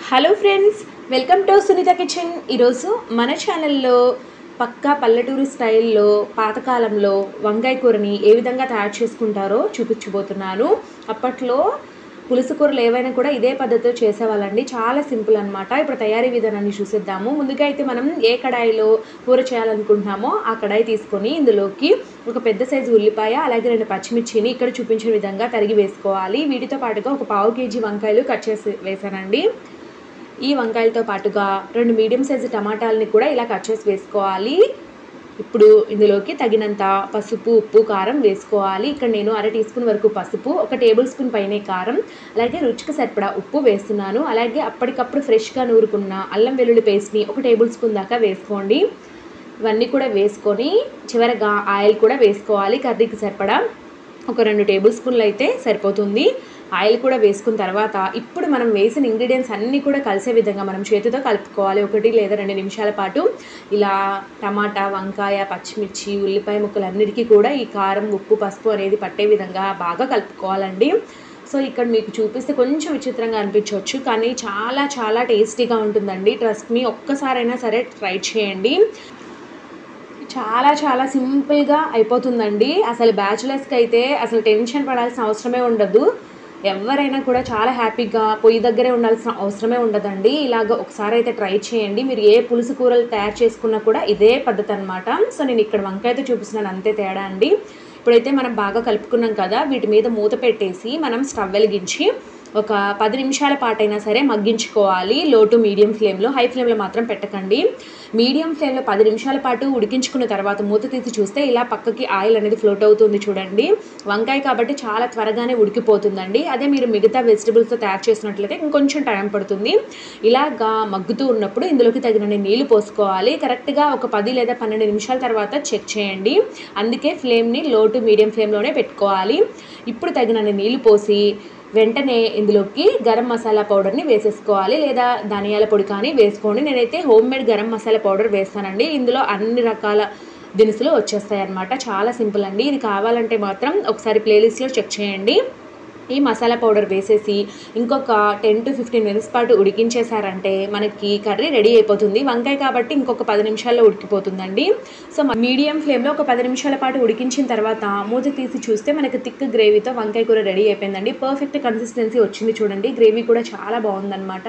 hello friends welcome to Sunitha kitchen ఈరోజు మన ఛానల్లో పక్కా పల్లెటూరు స్టైల్లో పాతకాలంలో వంకాయ కూరని ఏ విధంగా తయారు చేసుకుంటారో చూపించబోతున్నాను అప్పట్లో పులుసు కూరలు ఏవైనా కూడా ఇదే పద్ధతిలో చేసేవాళ్ళండి చాలా సింపుల్ అనమాట ఇప్పుడు తయారీ విధానాన్ని చూసేద్దాము ముందుగా అయితే మనం ఏ కడాయిలో కూర చేయాలనుకుంటున్నామో ఆ కడాయి తీసుకొని ఇందులోకి ఒక పెద్ద సైజు ఉల్లిపాయ అలాగే రెండు పచ్చిమిర్చిని ఇక్కడ చూపించిన విధంగా తరిగి వేసుకోవాలి వీటితో పాటుగా ఒక పావు కేజీ వంకాయలు కట్ చేసి వేసానండి ఈ వంకాయలతో పాటుగా రెండు మీడియం సైజు టమాటాలని కూడా ఇలా కట్ చేసి వేసుకోవాలి ఇప్పుడు ఇందులోకి తగినంత పసుపు ఉప్పు కారం వేసుకోవాలి ఇక్కడ నేను అర టీ స్పూన్ వరకు పసుపు ఒక టేబుల్ స్పూన్ పైనే కారం అలాగే రుచికి సరిపడా ఉప్పు వేస్తున్నాను అలాగే అప్పటికప్పుడు ఫ్రెష్గా నూరుకున్న అల్లం వెల్లుల్లి పేస్ట్ని ఒక టేబుల్ స్పూన్ దాకా వేసుకోండి ఇవన్నీ కూడా వేసుకొని చివరగా ఆయిల్ కూడా వేసుకోవాలి కర్రీకి సరిపడా ఒక రెండు టేబుల్ స్పూన్లు అయితే సరిపోతుంది ఆయిల్ కూడా వేసుకున్న తర్వాత ఇప్పుడు మనం వేసిన ఇంగ్రీడియంట్స్ అన్నీ కూడా కలిసే విధంగా మనం చేతితో కలుపుకోవాలి ఒకటి లేదా రెండు నిమిషాల పాటు ఇలా టమాటా వంకాయ పచ్చిమిర్చి ఉల్లిపాయ ముక్కలు అన్నిటికీ కూడా ఈ కారం ఉప్పు పసుపు అనేది పట్టే విధంగా బాగా కలుపుకోవాలండి సో ఇక్కడ మీకు చూపిస్తే కొంచెం విచిత్రంగా అనిపించవచ్చు కానీ చాలా చాలా టేస్టీగా ఉంటుందండి ట్రస్ట్ మీ ఒక్కసారైనా సరే ట్రై చేయండి చాలా చాలా సింపుల్గా అయిపోతుందండి అసలు బ్యాచులర్స్కి అయితే అసలు టెన్షన్ పడాల్సిన అవసరమే ఉండదు ఎవరైనా కూడా చాలా హ్యాపీగా పొయ్యి దగ్గరే ఉండాల్సిన అవసరమే ఉండదండి ఇలాగ ఒకసారి అయితే ట్రై చేయండి మీరు ఏ పులుసు కూరలు తయారు చేసుకున్నా కూడా ఇదే పద్ధతి అనమాట సో నేను ఇక్కడ వంకాయతో చూపిస్తున్నాను అంతే తేడా అండి ఇప్పుడైతే మనం బాగా కలుపుకున్నాం కదా వీటి మీద మూత పెట్టేసి మనం స్టవ్ వెలిగించి ఒక పది నిమిషాల పాటైనా సరే మగ్గించుకోవాలి లో టు మీడియం ఫ్లేమ్లో హై ఫ్లేమ్లో మాత్రం పెట్టకండి మీడియం ఫ్లేమ్లో పది నిమిషాల పాటు ఉడికించుకున్న తర్వాత మూత తీసి చూస్తే ఇలా పక్కకి ఆయిల్ అనేది ఫ్లోట్ అవుతుంది చూడండి వంకాయ కాబట్టి చాలా త్వరగానే ఉడికిపోతుందండి అదే మీరు మిగతా వెజిటబుల్స్తో తయారు చేసినట్లయితే ఇంకొంచెం టైం పడుతుంది ఇలాగా మగ్గుతూ ఉన్నప్పుడు ఇందులోకి తగినన్ని నీళ్లు పోసుకోవాలి కరెక్ట్గా ఒక పది లేదా పన్నెండు నిమిషాల తర్వాత చెక్ చేయండి అందుకే ఫ్లేమ్ని లో టు మీడియం ఫ్లేమ్లోనే పెట్టుకోవాలి ఇప్పుడు తగినన్ని నీళ్లు పోసి వెంటనే ఇందులోకి గరం మసాలా పౌడర్ని వేసేసుకోవాలి లేదా ధనియాల పొడి కానీ వేసుకోండి నేనైతే home made garam masala powder వేస్తానండి ఇందులో అన్ని రకాల దినుసులు వచ్చేస్తాయి అన్నమాట చాలా సింపుల్ అండి ఇది కావాలంటే మాత్రం ఒకసారి ప్లేలిస్ట్లో చెక్ చేయండి ఈ మసాలా పౌడర్ వేసేసి ఇంకొక టెన్ టు ఫిఫ్టీన్ మినిట్స్ పాటు ఉడికించేసారంటే మనకి కర్రీ రెడీ అయిపోతుంది వంకాయ కాబట్టి ఇంకొక పది నిమిషాల్లో ఉడికిపోతుందండి సో మీడియం ఫ్లేమ్లో ఒక పది నిమిషాల పాటు ఉడికించిన తర్వాత మూత తీసి చూస్తే మనకి థిక్ గ్రేవీతో వంకాయ కూర రెడీ అయిపోయిందండి పర్ఫెక్ట్ కన్సిస్టెన్సీ వచ్చింది చూడండి గ్రేవీ కూడా చాలా బాగుందన్నమాట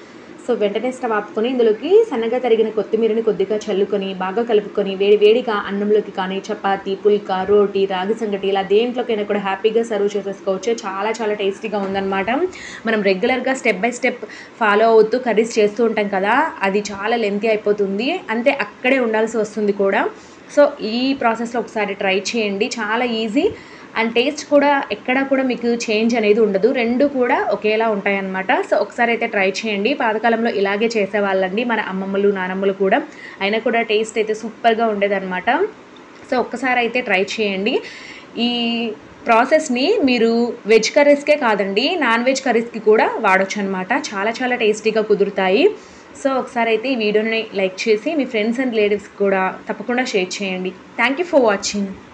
సో వెంటనే స్టవ్ ఆపుకొని ఇందులోకి సన్నగా తరిగిన కొత్తిమీరని కొద్దిగా చల్లుకొని బాగా కలుపుకొని వేడి వేడిగా అన్నంలోకి కానీ చపాతీ పుల్కా రోటీ రాగి సంగటి ఇలా దేంట్లోకైనా కూడా హ్యాపీగా సర్వ్ చేసేసుకోవచ్చు చాలా చాలా టేస్టీగా ఉందన్నమాట మనం రెగ్యులర్గా స్టెప్ బై స్టెప్ ఫాలో అవుతూ కర్రీస్ చేస్తూ ఉంటాం కదా అది చాలా లెంతీ అయిపోతుంది అంతే అక్కడే ఉండాల్సి వస్తుంది కూడా సో ఈ ప్రాసెస్లో ఒకసారి ట్రై చేయండి చాలా ఈజీ అండ్ టేస్ట్ కూడా ఎక్కడ కూడా మీకు చేంజ్ అనేది ఉండదు రెండు కూడా ఒకేలా ఉంటాయన్నమాట సో ఒకసారి అయితే ట్రై చేయండి పాతకాలంలో ఇలాగే చేసేవాళ్ళండి మన అమ్మమ్మలు నానమ్మలు కూడా అయినా కూడా టేస్ట్ అయితే సూపర్గా ఉండేదన్నమాట సో ఒక్కసారి అయితే ట్రై చేయండి ఈ ప్రాసెస్ని మీరు వెజ్ కర్రీస్కే కాదండి నాన్ వెజ్ కర్రీస్కి కూడా వాడచ్చు అనమాట చాలా చాలా టేస్టీగా కుదురుతాయి సో ఒకసారి అయితే ఈ వీడియోని లైక్ చేసి మీ ఫ్రెండ్స్ అండ్ రిలేటివ్స్కి కూడా తప్పకుండా షేర్ చేయండి థ్యాంక్ యూ ఫర్ వాచింగ్